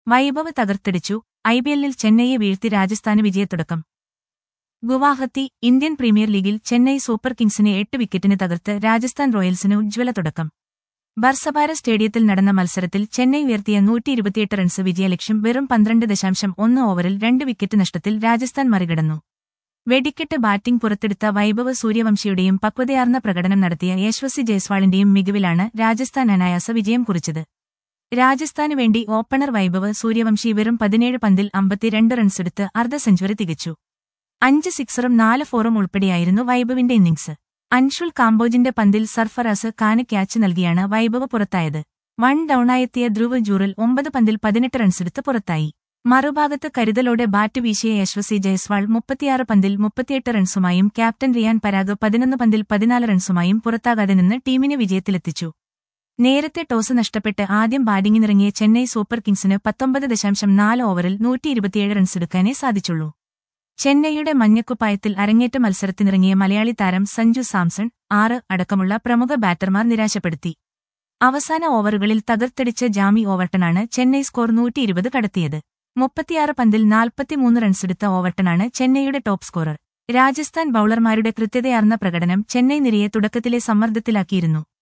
വൈഭവ് തകർത്തടിച്ചു ഐപിഎല്ലിൽ ചെന്നൈയെ വീഴ്ത്തി രാജസ്ഥാന് വിജയത്തുടക്കം ഗുവാഹത്തി ഇന്ത്യൻ പ്രീമിയർ ലീഗിൽ ചെന്നൈ സൂപ്പർ കിങ്സിനെ എട്ട് വിക്കറ്റിന് തകർത്ത് രാജസ്ഥാൻ റോയൽസിന് ഉജ്ജ്വല തുടക്കം ബർസഭാര സ്റ്റേഡിയത്തിൽ നടന്ന മത്സരത്തിൽ ചെന്നൈ ഉയർത്തിയ നൂറ്റി ഇരുപത്തിയെട്ട് റൺസ് വിജയലക്ഷ്യം വെറും പന്ത്രണ്ട് ദശാംശം ഒന്ന് ഓവറിൽ രണ്ട് വിക്കറ്റ് നഷ്ടത്തിൽ രാജസ്ഥാൻ മറികടന്നു വെടിക്കെട്ട് ബാറ്റിംഗ് പുറത്തെടുത്ത വൈഭവ് സൂര്യവംശിയുടെയും പക്വതയാർന്ന പ്രകടനം നടത്തിയ യശ്വസി ജയ്സ്വാളിന്റെയും മികവിലാണ് രാജസ്ഥാൻ അനായാസ വിജയം കുറിച്ചത് രാജസ്ഥാനു വേണ്ടി ഓപ്പണർ വൈഭവ് സൂര്യവംശി വെറും പതിനേഴ് പന്തിൽ അമ്പത്തിരണ്ട് റൺസെടുത്ത് അർദ്ധ സെഞ്ചുറി തികച്ചു അഞ്ച് സിക്സറും നാല് ഫോറും ഉൾപ്പെടെയായിരുന്നു വൈഭവിന്റെ ഇന്നിംഗ്സ് അൻഷുൽ കാംബോജിന്റെ പന്തിൽ സർഫറാസ് ഖാന് ക്യാച്ച് നൽകിയാണ് വൈഭവ് പുറത്തായത് വൺ ഡൌണായെത്തിയ ധ്രുവ് ജൂറൽ ഒമ്പത് പന്തിൽ പതിനെട്ട് റൺസെടുത്ത് പുറത്തായി മറുഭാഗത്ത് കരുതലോടെ ബാറ്റ് വീശിയ യശ്വസി ജയ്സ്വാൾ മുപ്പത്തിയാറ് പന്തിൽ മുപ്പത്തിയെട്ട് റൺസുമായും ക്യാപ്റ്റൻ റിയാൻ പരാഗ് പതിനൊന്ന് പന്തിൽ പതിനാല് റൺസുമായും പുറത്താകാതെ നിന്ന് ടീമിനെ വിജയത്തിലെത്തിച്ചു നേരത്തെ ടോസ് നഷ്ടപ്പെട്ട് ആദ്യം ബാറ്റിംഗിനിറങ്ങിയ ചെന്നൈ സൂപ്പർ കിങ്സിന് പത്തൊമ്പത് ദശാംശം നാല് ഓവറിൽ നൂറ്റി ഇരുപത്തിയേഴ് റൺസെടുക്കാനേ സാധിച്ചുള്ളൂ ചെന്നൈയുടെ മഞ്ഞക്കുപ്പായത്തിൽ അരങ്ങേറ്റ മത്സരത്തിനിറങ്ങിയ മലയാളി താരം സഞ്ജു സാംസൺ ആറ് അടക്കമുള്ള പ്രമുഖ ബാറ്റർമാർ നിരാശപ്പെടുത്തി അവസാന ഓവറുകളിൽ തകർത്തടിച്ച ജാമി ഓവർട്ടനാണ് ചെന്നൈ സ്കോർ നൂറ്റി ഇരുപത് കടത്തിയത് മുപ്പത്തിയാറ് പന്തിൽ നാൽപ്പത്തിമൂന്ന് റൺസെടുത്ത ഓവർട്ടനാണ് ചെന്നൈയുടെ ടോപ്പ് സ്കോറർ രാജസ്ഥാൻ ബൌളർമാരുടെ കൃത്യതയാർന്ന പ്രകടനം ചെന്നൈ നിരയെ തുടക്കത്തിലെ സമ്മർദ്ദത്തിലാക്കിയിരുന്നു